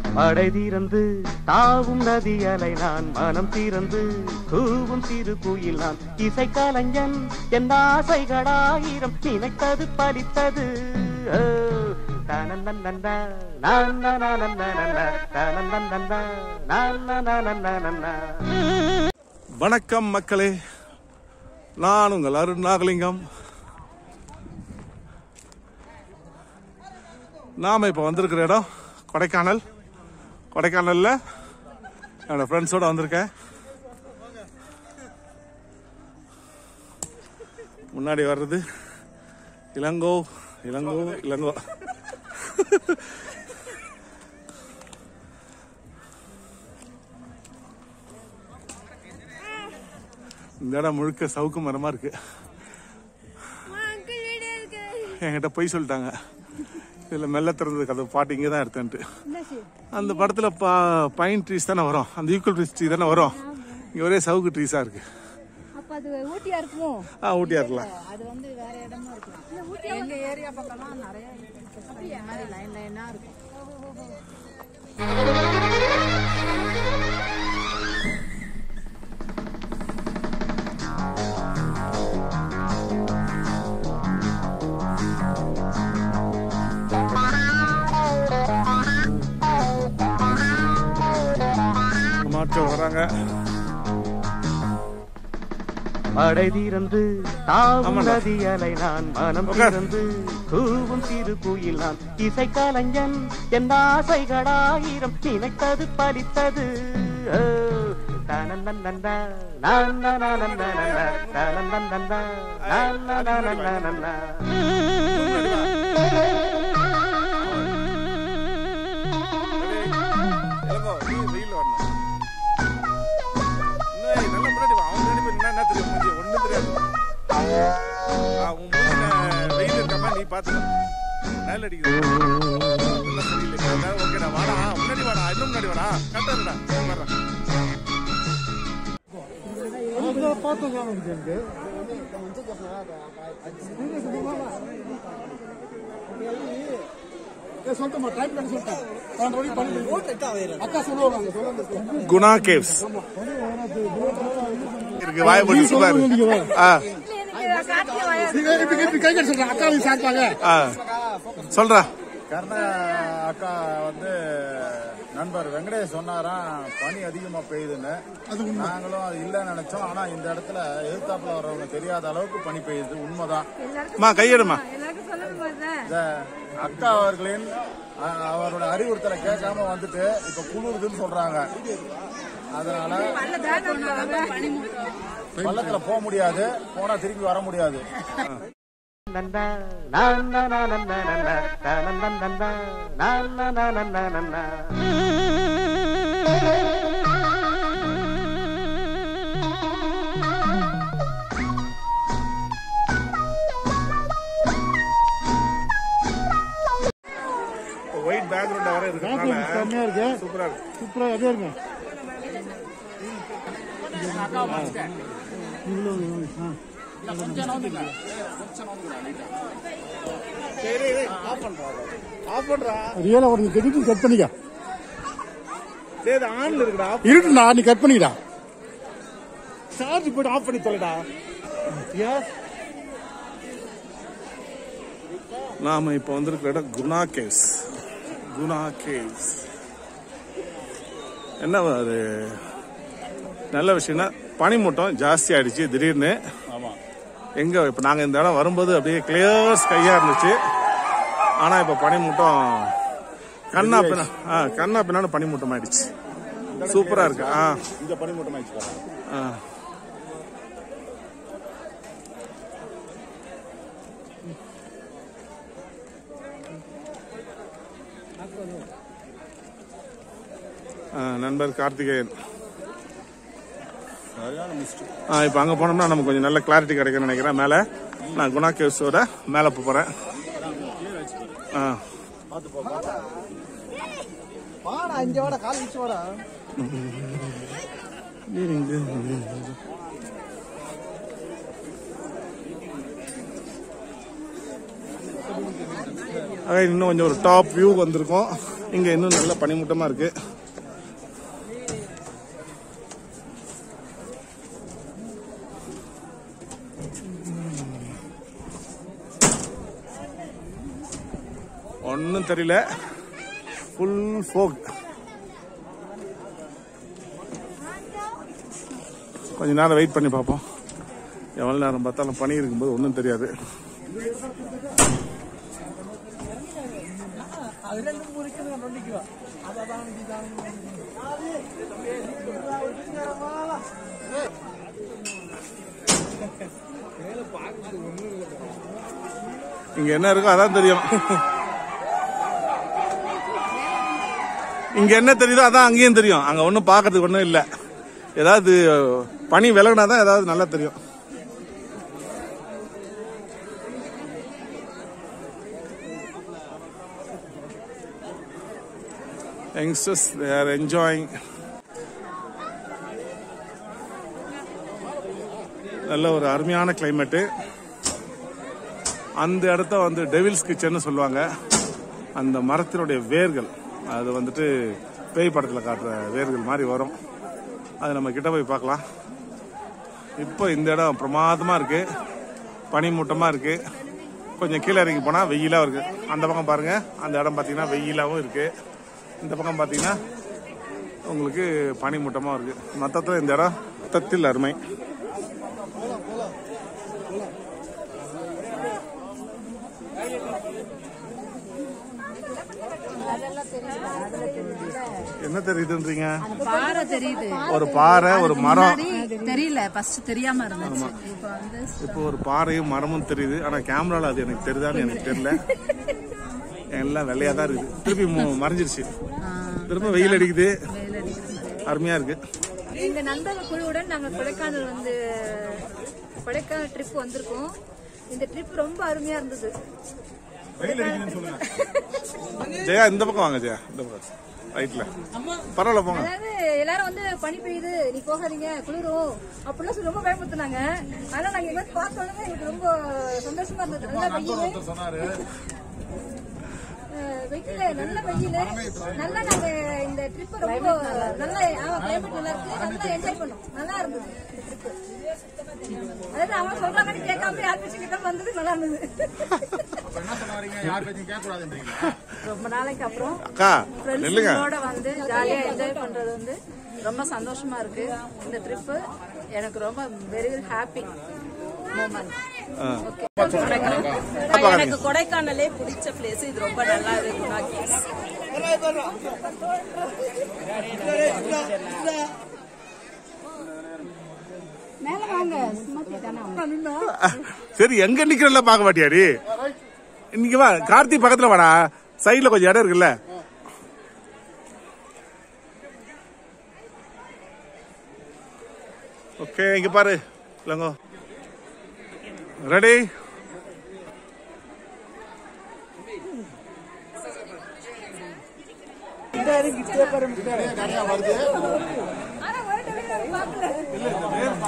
மடை தீரந்து தாவும் நதி அலை நான் மனம் தீரந்து கூவும் சிறு குயில் நான் இசை கலைஞன் என் ஆசைகளாயிரம் நினைத்தது பலித்தது ஓ, தனனனனன, நானனனனனன, தனனனனன, நானனனனனன. வணக்கம் மக்களே நான் உங்கள் அருண் நாகலிங்கம் நாம இப்போ வந்திருக்கிற இடம் கொடைக்கானல் கொடைக்கானல்ல என்னோட ஃப்ரெண்ட்ஸோட வந்திருக்கேன் முன்னாடி வர்றது இளங்கோ இளங்கோ இளங்கோ இந்த இடம் முழுக்க சவுக்கு மரமா இருக்கு அங்கிள் வீடு இருக்கு என்கிட்ட பொய் சொல்லிட்டாங்க இதுல மெல்ல திறந்தது கதவு பாட்டு இங்கே தான் எடுத்தேன்ட்டு அந்த படத்துல பைன் ட்ரீஸ் தானே வரும் அந்த ஈக்குவல் ட்ரீஸ் ட்ரீ தானே வரும் இங்க ஒரே சவுக்கு ட்ரீஸா இருக்கு அப்ப அது ஊட்டியா இருக்குமோ ஆ ஊட்டியா இருக்கலாம் அது வந்து வேற இடமா இருக்கலாம் எங்க ஏரியா பக்கம்லாம் நிறைய இந்த மாதிரி லைன் லைனா இருக்கும் மாற்றல் வராங்க மடை தீரந்து தாவும் ஆமாண்டா. நதி அலை நான் மனம் உட்கார். தீரந்து கூவும் சிறு குயில் நான் இசை கலைஞன் என் ஆசைகளாயிரம் நினைத்தது பலித்தது ஓ, தனனனனன, நானனனனன, தனனனனன, நானனனனன. இளங்கோ, நீ வெயில்ல வரணும். இன்னும் ஏய், நல்லா முன்னாடி வா. அவன் முன்னாடி போய் நின்னா என்ன தெரியும் மூஞ்சி? ஒண்ணும் தெரியாது. ஆ, உன் மூஞ்சில வெயில் இருக்காம நீ பாத்துக்க. நிழல் அடிக்குது. அதெல்லாம் சரியில்லை. அதனால ஓகேடா, வாடா. முன்னாடி வாடா. இன்னும் முன்னாடி வாடா. கரெக்டா இருடா. வர்றேன். குணா கேவ்ஸ் இருக்கு வாய மூடி பாரு ஆ ஆ சொல்றா கர்ண அக்கா வந்து நண்பர் வெங்கடேஷ் சொன்னாராம் பனி அதிகமா பெய்யுதுன்னு நாங்களும் அது இல்லைன்னு நினைச்சோம் ஆனா இந்த இடத்துல எதிர்த்தாப்புல வர்றவங்க தெரியாத அளவுக்கு பனி பெய்யுது உண்மைதான் அம்மா கையெடுமா எல்லாருக்கும் சொல்லணும் போது இந்த அக்கா அவர்களின் அ- அவரோட அறிவுறுத்தலை கேட்காம வந்துட்டு இப்ப குளிருதுன்னு சொல்றாங்க அதனால பள்ளத்துல போக முடியாது போனா திருப்பி வர முடியாது நன்னா, நானனனனன, தனனனனன, நானனனனன. ஒயிட் பேக்ரவுண்ட் வர இருக்கு சூப்பரா இருக்கு ஆஃப் பண்றா ரியலா ஒரு கெடுத்து கட் பண்ணிக்க டேய் இது ஆன்ல இருக்குடா இருக்குடா நீ கட் பண்ணிக்கடா சார்ஜ் போட்டு ஆஃப் பண்ணி தொலைடா நாம இப்ப வந்திருக்கிற இடம் குணா கேவ்ஸ் குணா கேவ்ஸ் என்ன அது நல்ல விஷயம்னா பனிமூட்டம் ஜாஸ்தி ஆயிடுச்சு திடீர்னு எங்க இப்ப நாங்க இந்த இடம் வரும்போது அப்படியே கிளியர் ஸ்கையா இருந்துச்சு ஆனா இப்ப பனிமூட்டம் கண்ணா பின்னா ஆ, கண்ணா பின்னாடி பனிமூட்டம் ஆயிடுச்சு சூப்பரா இருக்கு ஆ இந்த பனி மூட்டம் ஆயிடுச்சு ஆ. ஆ, நண்பர் கார்த்திகேயன் ஆ இப்போ அங்கே போனோம்னா நமக்கு கொஞ்சம் நல்ல கிளாரிட்டி கிடைக்கும்னு நினைக்கிறேன் மேலே நான் குணா கேவ்ஸோட மேலே போகிறேன் ஆ வாடா இங்க வாடா கால் வச்சு வாடா ஆக இன்னும் கொஞ்சம் ஒரு டாப் வியூ வந்திருக்கோம் இங்க இன்னும் நல்ல பனிமூட்டமா இருக்கு ஒன்றும் தெரியல ஃபுல் ஃபோக் கொஞ்ச நேரம் வெயிட் பண்ணி பார்ப்போம் எவ்வளோ நேரம் பார்த்தாலும் பனி இருக்கும்போது ஒன்றும் தெரியாது இங்க என்ன இருக்கோ அதான் தெரியும் இங்க என்ன தெரியுதோ அதான் அங்கேயும் தெரியும் அங்க ஒன்றும் பார்க்கறதுக்கு ஒன்றும் இல்லை ஏதாவது பனி விலகினா தான் ஏதாவது நல்லா தெரியும் யங்ஸ்டர்ஸ் தே ஆர் என்ஜாயிங் நல்ல ஒரு அருமையான கிளைமேட்டு அந்த இடத்த வந்து டெவில்ஸ் கிச்சன் சொல்லுவாங்க அந்த மரத்தினுடைய வேர்கள் அது வந்துட்டு பேய் படத்தில் காட்டுற வேர்கள் மாதிரி வரும் அது நம்ம கிட்ட போய் பார்க்கலாம் இப்போ இந்த இடம் பிரமாதமா இருக்கு பனிமூட்டமா இருக்கு கொஞ்சம் கீழே இறங்கி போனா வெயிலா இருக்கு அந்த பக்கம் பாருங்க அந்த இடம் பார்த்தீங்கன்னா வெயிலாவும் இருக்கு இந்த பக்கம் பார்த்தீங்கன்னா உங்களுக்கு பனிமூட்டமா இருக்கு மொத்தத்தில் இந்த இடம் மொத்தத்தில் அருமை என்ன தெரியுதுன்றீங்க பாறை தெரியுது ஒரு பாறை ஒரு மரம் முன்னாடி தெரியல ஃபர்ஸ்ட் தெரியாம இருந்துச்சு இப்போ வந்து இப்போ ஒரு பாறையும் மரமும் தெரியுது ஆனா கேமரால அது எனக்கு தெரியுதான்னு எனக்கு தெரியல எல்லாம் வெள்ளையா தான் இருக்குது திருப்பி மு- மறைஞ்சிருச்சு திரும்ப வெயில் அடிக்குது அருமையா இருக்கு எங்க நண்பர்கள் குழுவுடன் நாங்க கொடைக்கானல் வந்து கொடைக்கானல் ட்ரிப் வந்திருக்கோம் இந்த ட்ரிப் ரொம்ப அருமையா இருந்தது ஜெயா இந்த பக்கம் வாங்க ஜெயா இந்த பக்கம் ரைட்ல பரவாயில்ல போங்க அதாவது எல்லாரும் வந்து பனி பெய்யுது நீ போகாதீங்க குளிரும் அப்படிலாம் சொல்லி ரொம்ப பயமுறுத்துனாங்க ஆனா நாங்க எங்க பார்த்தோன்னே எங்களுக்கு ரொம்ப சந்தோஷமா இருந்தது நல்ல வெயில் சொன்னாரு அஹ் வெயில்ல நல்ல வெயில் நல்லா நாங்க இந்த ட்ரிப் ரொம்ப நல்லா ஆமா கிளைமேட் நல்லா இருக்கு நல்லா என்ஜாய் பண்ணோம் நல்லா இருந்தது இந்த ட்ரிப் அதாவது அவங்க சொல்றாங்கன்னு கேட்காம யார் பேச்சு கேட்காம வந்தது நல்லா இருந்தது அப்ப என்ன சொன்னாரீங்க யார் பேச்சும் கேட்க கூடாதுன்றீங்களா ரொம்ப நாளைக்கு அப்புறம் அக்கா நில்லுங்க ஃப்ரெண்ட்ஸோட வந்து ஜாலியா என்ஜாய் பண்றது வந்து ரொம்ப சந்தோஷமா இருக்கு இந்த ட்ரிப் எனக்கு ரொம்ப வெரி வெரி ஹாப்பி மூமெண்ட் எனக்கு கொடைக்கானலே பிடிச்ச பிளேஸ் இது ரொம்ப நல்லா இருக்கு குணா கேஸ் மேல வாங்க சுமதி தானே சரி எங்க நிக்கிறல்ல பார்க்க மாட்டியாடி இன்னைக்கு வா கார்த்தி பக்கத்துல வாடா சைடுல கொஞ்சம் இடம் இருக்குல்ல ஓகே இங்க பாரு இல்லங்கோ ரெடி ஆனா ஒரு டைம் பார்க்கல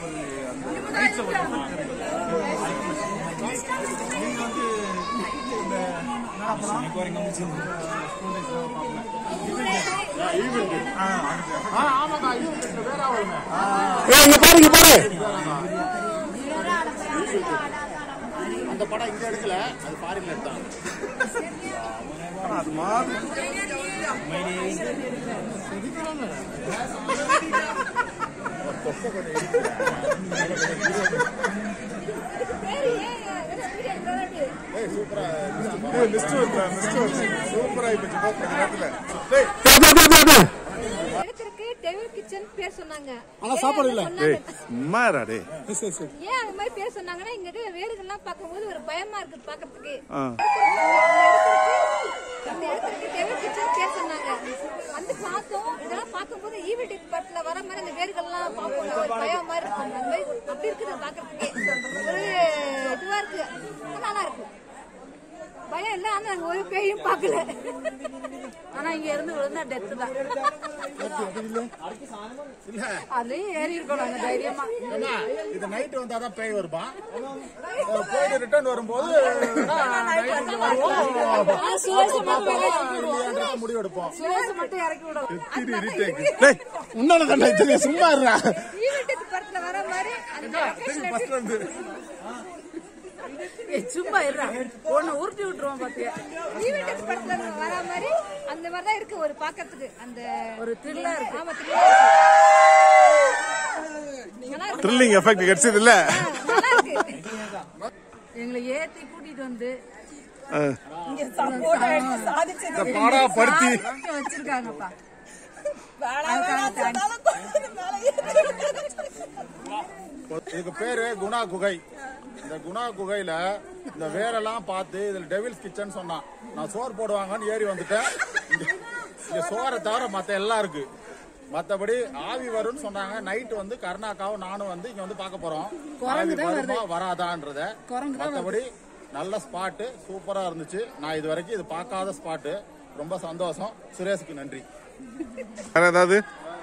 ஏய், இங்க பாரு இங்க பாரு அந்த படம் இங்க எடுக்கல அது ஃபாரின்ல எடுத்தாங்க அது மாதிரி இடத்திற்கு டெவில் கிச்சன் பேர் சொன்னாங்க ஆனா சாப்பாடு இல்ல. டேய் சும்மா இருடா டேய் சரி சரி ஏன் அந்த மாதிரி பேர் சொன்னாங்கன்னா இங்க இருக்கிற வேடுகள்லாம் பார்க்கும்போது ஒரு பயமா இருக்கு பாக்குறதுக்கு ஆ இந்த இடத்துக்கு டெவில் கிச்சன் பேர் சொன்னாங்க வந்து பார்த்தோம் இதெல்லாம் பார்க்கும்போது ஈவில் டெத் படத்துல வர மாதிரி அந்த வேர்கள்லாம் பார்ப்போம் ஒரு பயம் மாதிரி இருக்கும் அந்த மாதிரி அப்படி இருக்குது பாக்குறதுக்கே ஒரு இதுவா இருக்கு நல்லா இருக்கு பயம் இல்ல ஆனா நாங்க ஒரு பேயும் பார்க்கல ஆனா இங்க இருந்து விழுந்தா டெத்து தான் அதுலயும் ஏறி இருக்கணும் அந்த தைரியமா ஏன்னா, இது நைட் வந்தாதான் பேய் வருமா அஹ் போயிட்டு ரிட்டர்ன் வரும்போது நைட்டு வருவோம் ஆனா சுரேஷ் மட்டும் இல்லையான்றத முடிவெடுப்போம் சுரேஷ் மட்டும் இறக்கி விடும் டேய் உன்னால கண்டா தெரியும் சும்மா இருடா ஈவெண்ட் படத்துல வர மாதிரி அந்த ஃபர்ஸ்ட்ல இருந்து ஏய், சும்மா இருடா ஒண்ணு உருட்டி விட்டுருவோம் பாத்தியா ஈவெண்ட் படத்துல வர மாதிரி அந்த மாதிரி தான் இருக்கு ஒரு பாக்கிறதுக்கு அந்த ஒரு த்ரில்லா இருக்கு ஆமா thriller இருக்கு. நல்லா இருக்கு. த்ரில்லிங் எஃபெக்ட் கிடைச்சது இல்ல நல்லா இருக்கு எங்களை ஏத்தி கூட்டிட்டு வந்து இந்த பாடா படுத்தி சாப்பிட்டு வச்சிருக்காங்கப்பா இதுக்கு பேரு குணா குகை இந்த குணா குகையில இந்த வேரெல்லாம் பார்த்து இதுல டெவில்ஸ் கிச்சன் சொன்னான் நான் சோறு போடுவாங்கன்னு ஏறி வந்துட்டேன் இங்க- இங்க சோறை தவிர மத்த எல்லாம் இருக்கு மத்தபடி ஆவி வரும்னு சொன்னாங்க நைட் வந்து கருணாக்காவும் நானும் வந்து இங்க வந்து பார்க்க போறோம் ஆவி வருமா வராதான்றத மத்தபடி நல்ல ஸ்பாட்டு சூப்பரா இருந்துச்சு நான் இது வரைக்கும் இது பார்க்காத ஸ்பாட்டு ரொம்ப சந்தோஷம் சுரேஷுக்கு நன்றி வேற ஏதாவது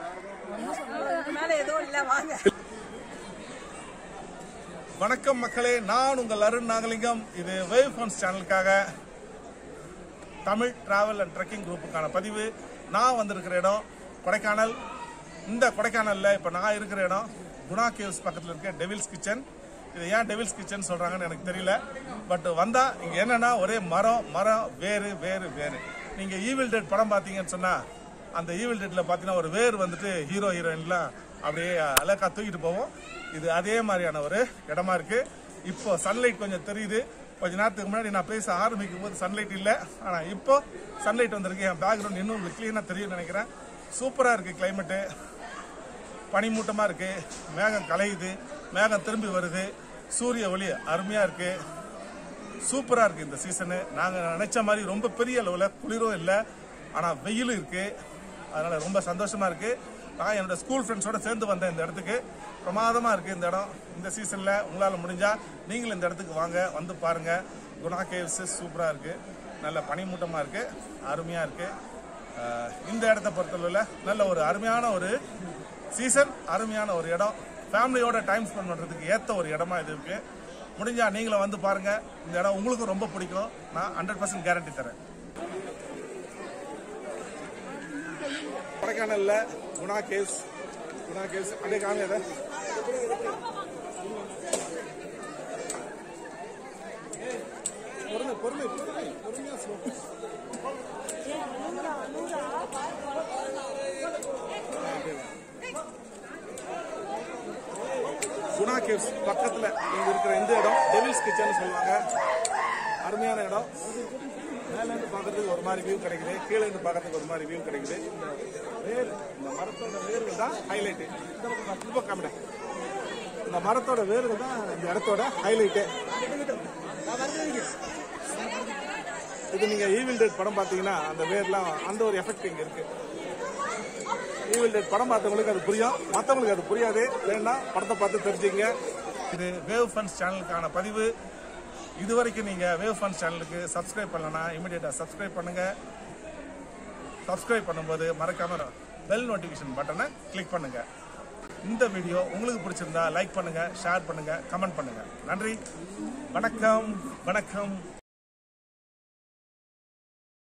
வணக்கம் மக்களே நான் உங்கள் அருண் நாகலிங்கம் இது வேவ் ஃபோன்ஸ் சேனலுக்காக தமிழ் டிராவல் அண்ட் ட்ரெக்கிங் குரூப்புக்கான பதிவு நான் வந்திருக்கிற இடம் கொடைக்கானல் இந்த கொடைக்கானல்ல இப்போ நான் இருக்கிற இடம் குணா கேவ்ஸ் பக்கத்தில் இருக்க டெவில்ஸ் கிச்சன் இது ஏன் டெவில்ஸ் கிச்சன் சொல்றாங்கன்னு எனக்கு தெரியல பட் வந்தா இங்க என்னன்னா ஒரே மரம் மரம் வேறு வேறு வேறு நீங்க ஈவில் டெட் படம் பார்த்தீங்கன்னு சொன்னா அந்த ஈவில் டெட்ல பார்த்தீங்கன்னா ஒரு வேர் வந்துட்டு ஹீரோ ஹீரோயின்லாம் அப்படியே அழகா தூக்கிட்டு போவோம் இது அதே மாதிரியான ஒரு இடமா இருக்கு இப்போ சன்லைட் கொஞ்சம் தெரியுது கொஞ்ச நேரத்துக்கு முன்னாடி நான் பேச ஆரம்பிக்கும் போது சன்லைட் இல்லை ஆனா இப்போ சன்லைட் வந்திருக்கு என் பேக்ரவுண்ட் இன்னும் உங்களுக்கு கிளீனா தெரியும்னு நினைக்கிறேன் சூப்பரா இருக்கு கிளைமேட்டு பனிமூட்டமா இருக்கு மேகம் கலையுது மேகம் திரும்பி வருது சூரிய ஒளி அருமையா இருக்கு சூப்பரா இருக்கு இந்த சீசனு நாங்க நினைச்ச மாதிரி ரொம்ப பெரிய அளவுல குளிரும் இல்லை ஆனா வெயிலும் இருக்கு அதனால ரொம்ப சந்தோஷமா இருக்கு நான் என்னோட ஸ்கூல் ஃப்ரெண்ட்ஸோட சேர்ந்து வந்தேன் இந்த இடத்துக்கு பிரமாதமா இருக்கு இந்த இடம் இந்த சீசன்ல உங்களால முடிஞ்சா நீங்களும் இந்த இடத்துக்கு வாங்க வந்து பாருங்க குணா கேவ்ஸ் சூப்பரா இருக்கு நல்ல பனிமூட்டமா இருக்கு அருமையா இருக்கு அஹ் இந்த இடத்த பொறுத்தளவில் நல்ல ஒரு அருமையான ஒரு சீசன் அருமையான ஒரு இடம் ஃபேமிலியோட டைம் ஸ்பெண்ட் பண்ணுறதுக்கு ஏற்ற ஒரு இடமா இது இருக்கு முடிஞ்சா நீங்களும் வந்து பாருங்க இந்த இடம் உங்களுக்கும் ரொம்ப பிடிக்கும் நான் ஹண்ட்ரட் பர்சன்ட் கேரண்டி தரேன் கொடைக்கானல்ல குணா கேவ்ஸ் குணா கேவ்ஸ் அப்படியே காமி அதை பொறுமை பொறுமை பொறுமை பொறுமையா slow. குணா கேவ்ஸ் பக்கத்துல இங்க இருக்கிற இந்த இடம் டெவில்ஸ் கிச்சன் சொல்லுவாங்க அருமையான இடம் மேல இருந்து பார்க்கறதுக்கு ஒரு மாதிரி வியூ கிடைக்குது கீழே இருந்து பார்க்கறதுக்கு ஒரு மாதிரி வியூ கிடைக்குது இந்த வேர் இந்த மரத்தோட வேர்கள் தான் ஹைலைட் இந்த பக்கம் பாரு, இந்த பக்கம் காமிடா. இந்த மரத்தோட வேர்கள் தான் இந்த இடத்தோட ஹைலைட்டு இது நீங்க ஈவில் டேட் படம் பார்த்தீங்கன்னா அந்த வேர்லாம் அந்த ஒரு எஃபெக்ட் இங்க இருக்கு ஈவில் டேட் படம் பார்த்தவங்களுக்கு அது புரியும் மற்றவங்களுக்கு அது புரியாது வேணா படத்தை பார்த்து தெரிஞ்சுங்க இது வேவ் ஃபன்ஸ் சேனலுக்கான பதிவு இது வரைக்கும் நீங்க வேவ் ஃபன்ஸ் சேனலுக்கு சப்ஸ்கிரைப் பண்ணலனா இமிடியேட்டா சப்ஸ்கிரைப் பண்ணுங்க சப்ஸ்கிரைப் பண்ணும்போது மறக்காம பெல் நோட்டிஃபிகேஷன் பட்டனை கிளிக் பண்ணுங்க இந்த வீடியோ உங்களுக்கு பிடிச்சிருந்தா லைக் பண்ணுங்க ஷேர் பண்ணுங்க கமெண்ட் பண்ணுங்க நன்றி வணக்கம் வணக்கம்